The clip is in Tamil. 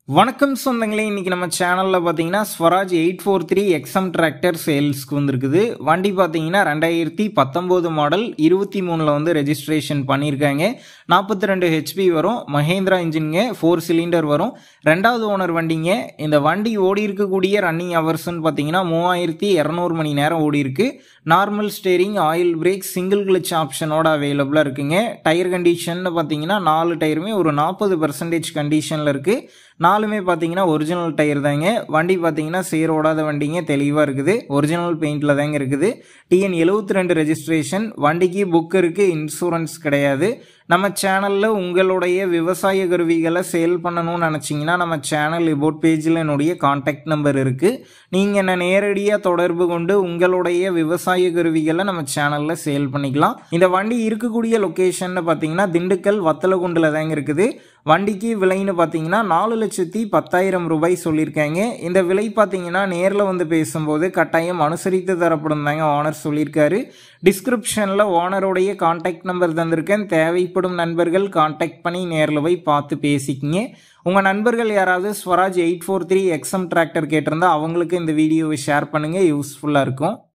வணக்கம் சொந்தங்களே இன்னைக்கு நம்ம சேனலில் பார்த்தீங்கன்னா Swaraj eight four three XM tractor சேல்ஸ்க்கு வந்திருக்குது வண்டி பார்த்தீங்கன்னா ரெண்டாயிரத்தி பத்தொம்போது மாடல் இருபத்தி மூணில் வந்து ரெஜிஸ்ட்ரேஷன் பண்ணியிருக்காங்க நாற்பத்தி ரெண்டு ஹெச்பி வரும் மஹேந்திரா இன்ஜின்ங்க ஃபோர் சிலிண்டர் வரும் ரெண்டாவது ஓனர் வண்டிங்க இந்த வண்டி ஓடி இருக்கக்கூடிய ரன்னிங் ஹவர்ஸ்னு பார்த்தீங்கன்னா மூவாயிரத்தி இரநூறு மணி நேரம் ஓடி இருக்கு normal steering oil brake single clutch ஆப்ஷனோட அவைலபிளாக இருக்குங்க டயர் கண்டிஷன் பார்த்தீங்கன்னா நாலு டயருமே ஒரு நாற்பது பர்சன்டேஜ் கண்டிஷனில் இருக்குது நாலுமே பார்த்தீங்கன்னா ஒரிஜினல் டயர் தாங்க வண்டி பார்த்தீங்கன்னா சேர் ஓடாத வண்டிங்க தெளிவாக இருக்குது ஒரிஜினல் பெயிண்டில் தாங்க இருக்குது டிஎன் எழுபத்தி ரெண்டு ரெஜிஸ்ட்ரேஷன் வண்டிக்கு புக் இருக்குது இன்சூரன்ஸ் கிடையாது நம்ம சேனலில் உங்களுடைய விவசாய கருவிகளை சேல் பண்ணணும்னு நினச்சிங்கன்னா நம்ம சேனல் இபோட் பேஜில் என்னுடைய காண்டாக்ட் நம்பர் இருக்குது நீங்கள் என்ன நேரடியாக தொடர்பு கொண்டு உங்களுடைய விவசாய கருவிகளை நம்ம சேனலில் சேல் பண்ணிக்கலாம் இந்த வண்டி இருக்கக்கூடிய லொக்கேஷன் பார்த்தீங்கன்னா திண்டுக்கல் வத்தலகுண்டில் தாங்க இருக்குது வண்டிக்கு விலைன்னு பார்த்தீங்கன்னா நாலு லட்சத்தி பத்தாயிரம் ரூபாய் சொல்லியிருக்காங்க இந்த விலை பார்த்தீங்கன்னா நேரில் வந்து பேசும்போது கட்டாயம் அனுசரித்து தரப்படும் தாங்க ஓனர் சொல்லியிருக்காரு டிஸ்கிரிப்ஷனில் ஓனருடைய காண்டாக்ட் நம்பர் தந்திருக்கேன் தேவைப்படும் நண்பர்கள் காண்டாக்ட் பண்ணி நேரில் போய் பார்த்து பேசிக்கிங்க உங்கள் நண்பர்கள் யாராவது Swaraj eight four three XM tractor கேட்டிருந்தா அவங்களுக்கு இந்த வீடியோவை ஷேர் பண்ணுங்கள் யூஸ்ஃபுல்லாக இருக்கும்